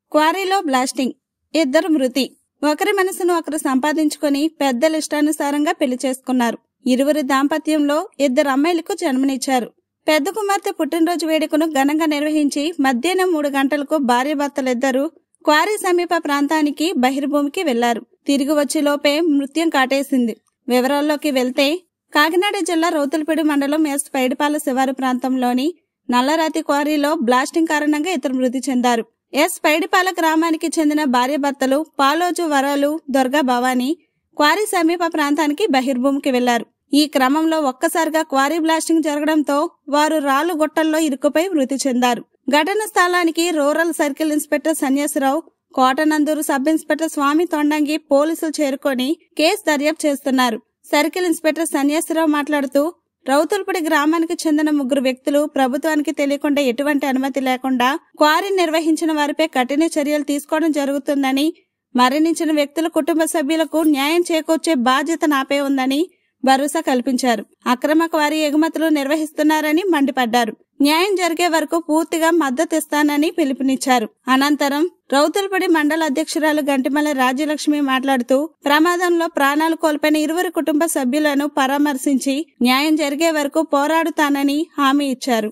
క్వారీలో blasting ఇద్దరు మృతి ఒకరి మనసును ఒకరు సంపాదించుకొని పెద్దల ఇష్టానుసారంగా పెళ్లి చేసుకున్నారు ఇరువురి దాంపత్యంలో ఇద్దరు అమ్మాయిలకు జన్మనిచ్చారు పెద్ద కుమార్తె పుట్టినరోజు వేడుకను ఘనంగా నిర్వహించి మధ్యాహ్నం మూడు గంటలకు భార్యాభర్తలిద్దరూ క్వారీ సమీప ప్రాంతానికి బహిర్భూమికి వెళ్లారు తిరిగి వచ్చే లోపే మృత్యం కాటేసింది వివరాల్లోకి వెళ్తే కాకినాడ జిల్లా రౌతులపేడు మండలం ఎస్ పైడిపాల శివారు ప్రాంతంలోని నల్లరాతి క్వారీలో బ్లాస్టింగ్ కారణంగా ఇద్దరు మృతి చెందారు ఎస్ పైడిపాల గ్రామానికి చెందిన భార్యాభర్తలు పాలోజు వరాలు దుర్గా భవానీ క్వారీ సమీప ప్రాంతానికి బహిర్భూమికి వెళ్లారు ఈ క్రమంలో ఒక్కసారిగా క్వారీ బ్లాస్టింగ్ జరగడంతో వారు రాళ్లు గుట్టల్లో ఇరుక్కుపై మృతి చెందారు ఘటన స్థలానికి rural circle inspector Sanyasarao Kotanandur sub inspector Swamy Tondangi పోలీసులు చేరుకొని కేసు దర్యాప్తు చేస్తున్నారు సర్కిల్ ఇన్స్పెక్టర్ సన్యాసరావు మాట్లాడుతూ రౌతులపూడి గ్రామానికి చెందిన ముగ్గురు వ్యక్తులు ప్రభుత్వానికి తెలియకుండా ఎటువంటి అనుమతి లేకుండా క్వారీ నిర్వహించిన వారిపై కఠిన చర్యలు తీసుకోవడం జరుగుతుందని మరణించిన వ్యక్తుల కుటుంబ సభ్యులకు న్యాయం చేకూర్చే బాధ్యత నాపై ఉందని భరోసా కల్పించారు అక్రమ క్వారీ ఎగుమతులు నిర్వహిస్తున్నారని మండిపడ్డారు న్యాయం జరిగే వరకు పూర్తిగా మద్దతు ఇస్తానని పిలుపునిచ్చారు అనంతరం రౌతులపడి మండల అధ్యక్షురాలు గంటిమల రాజ్యలక్ష్మి మాట్లాడుతూ ప్రమాదంలో ప్రాణాలు కోల్పోయిన ఇరువురు కుటుంబ సభ్యులను పరామర్శించి న్యాయం జరిగే వరకు పోరాడుతానని హామీ ఇచ్చారు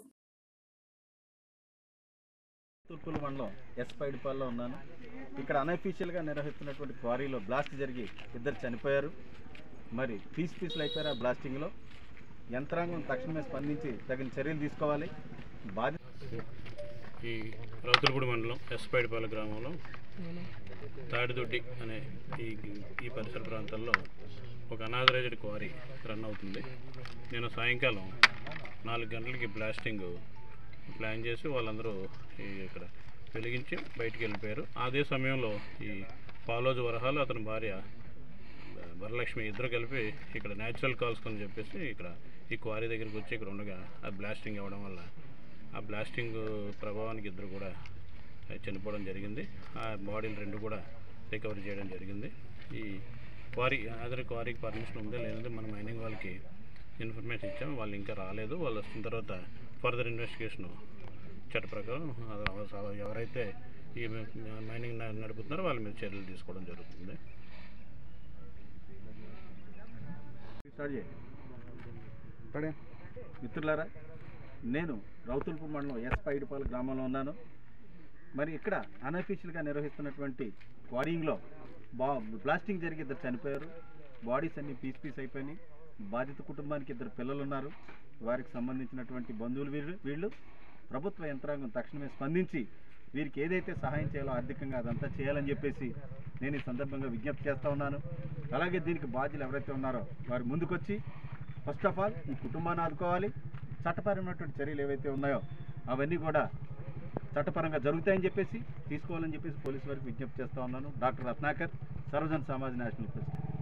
తూర్పుల మండలం ఎస్ పైడిపాల్లో ఉన్నాను ఇక్కడ అనఫీషియల్గా నిర్వహిస్తున్నటువంటి క్వారీలో బ్లాస్ట్ జరిగి ఇద్దరు చనిపోయారు మరి పీస్ పీసులు అయిపోయారు ఆ బ్లాస్టింగ్లో యంత్రాంగం తక్షణమే స్పందించి తగిన చర్యలు తీసుకోవాలి బాధ్యత ఈ రౌతులపూడి మండలం ఎస్పైడిపాలెం గ్రామంలో తాడిదొడ్డి అనే ఈ ఈ పరిసర ప్రాంతాల్లో ఒక అనాథరైజ్డ్ క్వారీ రన్ అవుతుంది నేను సాయంకాలం నాలుగు గంటలకి బ్లాస్టింగ్ ప్లాన్ చేసి వాళ్ళందరూ ఈ ఇక్కడ వెలిగించి బయటికి వెళ్ళిపోయారు అదే సమయంలో ఈ పాలోజు వరహాలు అతని భార్య వరలక్ష్మి ఇద్దరు కలిపి ఇక్కడ న్యాచురల్ కాల్స్ అని చెప్పేసి ఇక్కడ ఈ క్వారీ దగ్గరికి వచ్చి ఇక్కడ ఉండగా ఆ బ్లాస్టింగ్ అవ్వడం వల్ల ఆ బ్లాస్టింగ్ ప్రభావానికి ఇద్దరు కూడా చనిపోవడం జరిగింది ఆ బాడీలు రెండు కూడా రికవరీ చేయడం జరిగింది ఈ క్వారీ అదర్ క్వారీకి పర్మిషన్ ఉందో లేదంటే మన మైనింగ్ వాళ్ళకి ఇన్ఫర్మేషన్ ఇచ్చాము వాళ్ళు ఇంకా రాలేదు వాళ్ళు వచ్చిన తర్వాత ఫర్దర్ ఇన్వెస్టిగేషన్ చట్ట ప్రకారం అది అవ- ఎవరైతే ఈ మైనింగ్ నడుపుతున్నారో వాళ్ళ మీద చర్యలు తీసుకోవడం జరుగుతుంది స్టార్ట్ చేయి పడే మిత్రులారా నేను రౌతుల్పూర్ మండలం ఎస్ పైడిపాల గ్రామంలో ఉన్నాను మరి ఇక్కడ అనఫీషియల్గా నిర్వహిస్తున్నటువంటి క్వారింగ్లో బా బ్లాస్టింగ్ జరిగి ఇద్దరు చనిపోయారు బాడీస్ అన్ని పీస్ పీస్ అయిపోయినాయి బాధిత కుటుంబానికి ఇద్దరు పిల్లలు ఉన్నారు వారికి సంబంధించినటువంటి బంధువులు వీళ్ళు వీళ్ళు ప్రభుత్వ యంత్రాంగం తక్షణమే స్పందించి వీరికి ఏదైతే సహాయం చేయాలో ఆర్థికంగా అదంతా చేయాలని చెప్పేసి నేను ఈ సందర్భంగా విజ్ఞప్తి చేస్తూ ఉన్నాను అలాగే దీనికి బాధ్యులు ఎవరైతే ఉన్నారో వారు ముందుకొచ్చి ఫస్ట్ ఆఫ్ ఆల్ ఈ కుటుంబాన్ని ఆదుకోవాలి చట్టపరమైనటువంటి చర్యలు ఏవైతే ఉన్నాయో అవన్నీ కూడా చట్టపరంగా జరుగుతాయని చెప్పేసి తీసుకోవాలని చెప్పేసి పోలీసు వారికి విజ్ఞప్తి చేస్తూ ఉన్నాను doctor Ratnakar Sarvajan Samaj national president